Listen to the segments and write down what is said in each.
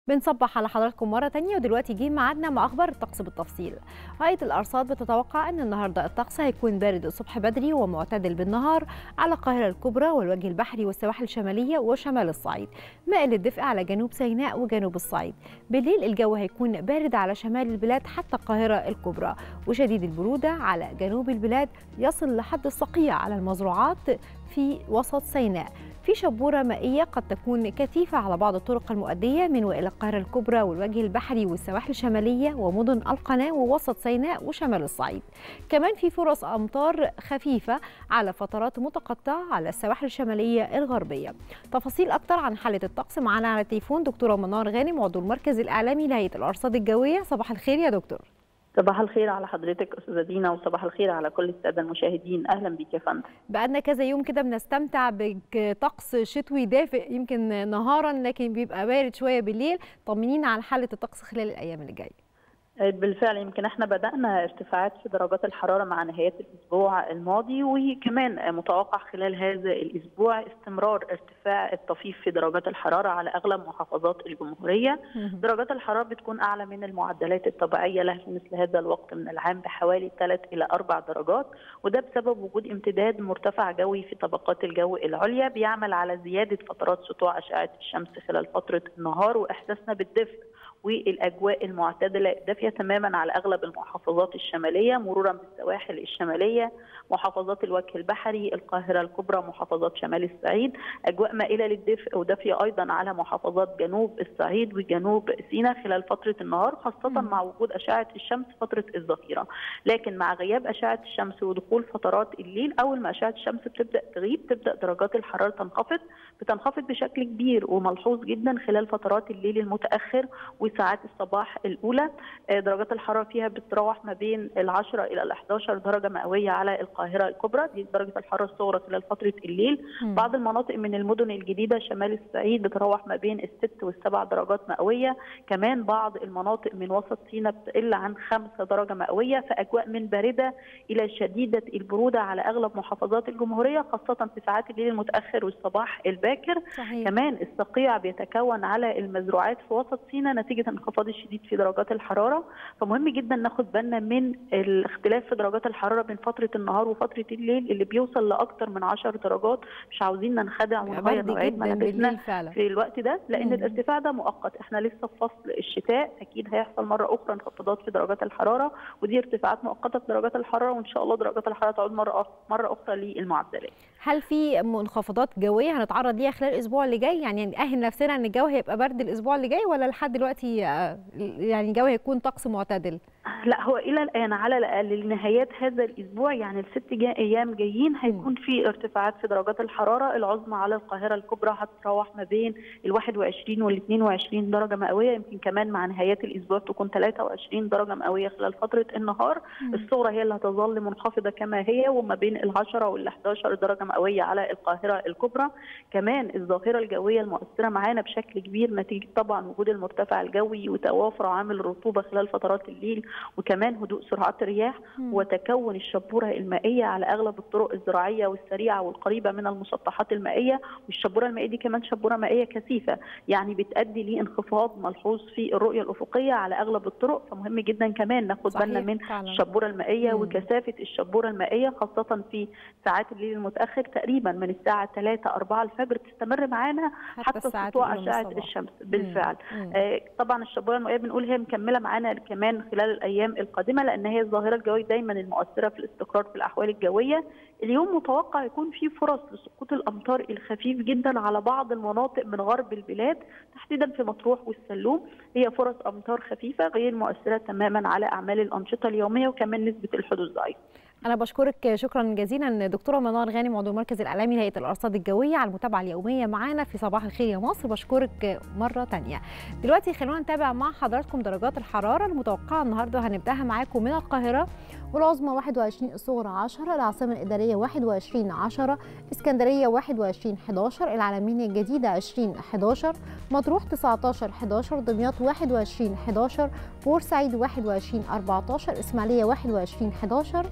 بنصبح على حضراتكم مرة تانية ودلوقتي جه ميعادنا مع أخبار الطقس بالتفصيل. هيئة الأرصاد بتتوقع أن النهاردة الطقس هيكون بارد الصبح بدري ومعتدل بالنهار على القاهرة الكبرى والوجه البحري والسواحل الشمالية وشمال الصعيد، مائل الدفء على جنوب سيناء وجنوب الصعيد. بالليل الجو هيكون بارد على شمال البلاد حتى القاهرة الكبرى وشديد البرودة على جنوب البلاد يصل لحد الصقيع على المزروعات في وسط سيناء. في شبورة مائية قد تكون كثيفة على بعض الطرق المؤدية من وإلى القاهرة الكبرى والوجه البحري والسواحل الشمالية ومدن القناة ووسط سيناء وشمال الصعيد كمان في فرص أمطار خفيفة على فترات متقطعة على السواحل الشمالية الغربية تفاصيل أكتر عن حالة الطقس معنا على التليفون دكتورة منار غانم عضو المركز الإعلامي لهيئة الأرصاد الجوية صباح الخير يا دكتور صباح الخير على حضرتك استاذه دينا وصباح الخير على كل الساده المشاهدين اهلا بيك يا فندم بقالنا كذا يوم كده بنستمتع بطقس شتوي دافئ يمكن نهارا لكن بيبقى بارد شويه بالليل طمنينا على حاله الطقس خلال الايام اللي جايه بالفعل يمكن احنا بدأنا ارتفاعات في درجات الحرارة مع نهاية الأسبوع الماضي وكمان متوقع خلال هذا الأسبوع استمرار ارتفاع الطفيف في درجات الحرارة على أغلب محافظات الجمهورية درجات الحرارة بتكون أعلى من المعدلات الطبيعية لها في مثل هذا الوقت من العام بحوالي 3 إلى 4 درجات وده بسبب وجود امتداد مرتفع جوي في طبقات الجو العليا بيعمل على زيادة فترات سطوع أشعة الشمس خلال فترة النهار وإحساسنا بالدفء والاجواء المعتدله دافيه تماما على اغلب المحافظات الشماليه مرورا بالسواحل الشماليه محافظات الوجه البحري القاهره الكبرى محافظات شمال الصعيد اجواء مائله للدفء ودافيه ايضا على محافظات جنوب الصعيد وجنوب سيناء خلال فتره النهار خاصه م. مع وجود اشعه الشمس فتره الظهيره لكن مع غياب اشعه الشمس ودخول فترات الليل اول ما اشعه الشمس بتبدا تغيب تبدا درجات الحراره تنخفض بتنخفض بشكل كبير وملحوظ جدا خلال فترات الليل المتاخر وساعات الصباح الاولى درجات الحراره فيها بتتراوح ما بين ال 10 الى ال 11 درجه مئويه على القاهره الكبرى دي درجه الحراره الصغرى خلال فتره الليل م. بعض المناطق من المدن الجديده شمال الصعيد بتتراوح ما بين الست والسبع درجات مئويه كمان بعض المناطق من وسط سيناء بتقل عن 5 درجه مئويه فاجواء من بارده الى شديده البروده على اغلب محافظات الجمهوريه خاصه في ساعات الليل المتاخر والصباح الباكر صحيح. كمان الصقيع بيتكون على المزروعات في وسط سيناء نتيجه الانخفاض الشديد في درجات الحراره فمهم جدا ناخد بالنا من الاختلاف في درجات الحراره بين فتره النهار وفتره الليل اللي بيوصل لاكثر من 10 درجات مش عاوزين ننخدع ونغير نوعيه ملابسنا في الوقت ده لان مم. الارتفاع ده مؤقت احنا لسه في فصل الشتاء اكيد هيحصل مره اخرى انخفاضات في درجات الحراره ودي ارتفاعات مؤقته في درجات الحراره وان شاء الله درجات الحراره تعود مره مره اخرى للمعدلات هل في منخفضات جويه هنتعرض ليها خلال الاسبوع اللي جاي يعني نأهل نفسنا ان الجو هيبقى برد الاسبوع اللي جاي ولا لحد دلوقتي يعني الجو هيكون طقس معتدل لا هو الى الان على الاقل لنهايات هذا الاسبوع يعني الست جا ايام جايين هيكون في ارتفاعات في درجات الحراره العظمى على القاهره الكبرى هتتراوح ما بين ال 21 وال 22 درجه مئويه يمكن كمان مع نهايات الاسبوع تكون 23 درجه مئويه خلال فتره النهار مم. الصغرى هي اللي هتظل منخفضه كما هي وما بين ال 10 وال 11 درجه مئويه على القاهره الكبرى كمان الظاهره الجويه المؤثره معانا بشكل كبير نتيجه طبعا وجود المرتفع الجوي وتوافر عامل الرطوبه خلال فترات الليل وكمان هدوء سرعات الرياح مم. وتكون الشبوره المائيه على اغلب الطرق الزراعيه والسريعه والقريبه من المسطحات المائيه والشبوره المائيه دي كمان شبوره مائيه كثيفه يعني بتؤدي لانخفاض ملحوظ في الرؤيه الافقيه على اغلب الطرق فمهم جدا كمان ناخد بالنا من فعلا. الشبوره المائيه مم. وكثافه الشبوره المائيه خاصه في ساعات الليل المتاخر تقريبا من الساعه 3 4 الفجر تستمر معانا حتى, حتى سطوع اشعه الشمس بالفعل مم. آه طبعا الشبوره المائيه بنقول هي مكمله معانا كمان خلال الايام القادمه لان هي الظاهره الجويه دايما المؤثره في الاستقرار في الاحوال الجويه اليوم متوقع يكون في فرص لسقوط الامطار الخفيف جدا على بعض المناطق من غرب البلاد تحديدا في مطروح والسلوم هي فرص امطار خفيفه غير مؤثره تماما على اعمال الانشطه اليوميه وكمان نسبه الحدوث ضعيفه أنا بشكرك شكرا جزيلا دكتورة منار غانم عضو المركز الإعلامي لهيئة الأرصاد الجوية على المتابعة اليومية معانا في صباح الخير يا مصر بشكرك مرة تانية دلوقتي خلونا نتابع مع حضراتكم درجات الحرارة المتوقعة النهاردة هنبدأها معاكم من القاهرة والعظمى 21 الصغرى 10 العاصمة الإدارية 21 10 اسكندرية 21 11 العلمين الجديدة 20 11 مطروح 19 11 دمياط 21 11 بورسعيد 21 14 إسماعيلية 21 11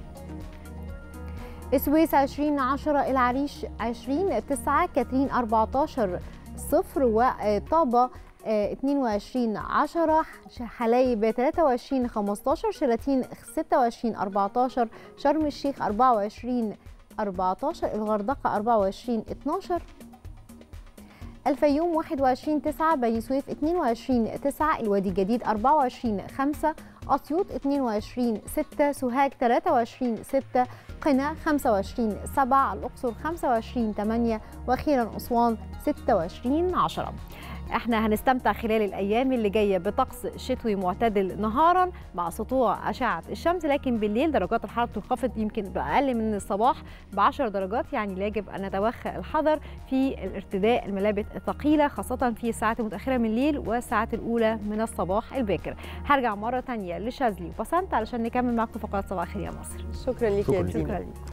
السويس 20 10 العريش 20 9 كاترين 14 صفر وطابة 22 10 حلايب 23 15 شلاتين 26 14 شرم الشيخ 24 14 الغردقة 24 12 الفيوم 21 9 بني سويف 22 9 الوادي الجديد 24 5 أسيوط 22 6 سوهاج 23 6 قنا 25 7 الأقصر 25 8 وأخيرا أسوان 26 10 احنا هنستمتع خلال الايام اللي جايه بطقس شتوي معتدل نهارا مع سطوع اشعه الشمس لكن بالليل درجات الحراره تنخفض يمكن باقل من الصباح ب 10 درجات يعني يجب ان نتوخى الحذر في الارتداء الملابس الثقيله خاصه في الساعات المتاخره من الليل والساعات الاولى من الصباح الباكر هرجع مره ثانيه لشاذلي وبسنت علشان نكمل معاكم فقرات صباح الخير يا مصر شكرا ليك يا شكراً. دينا شكرا لك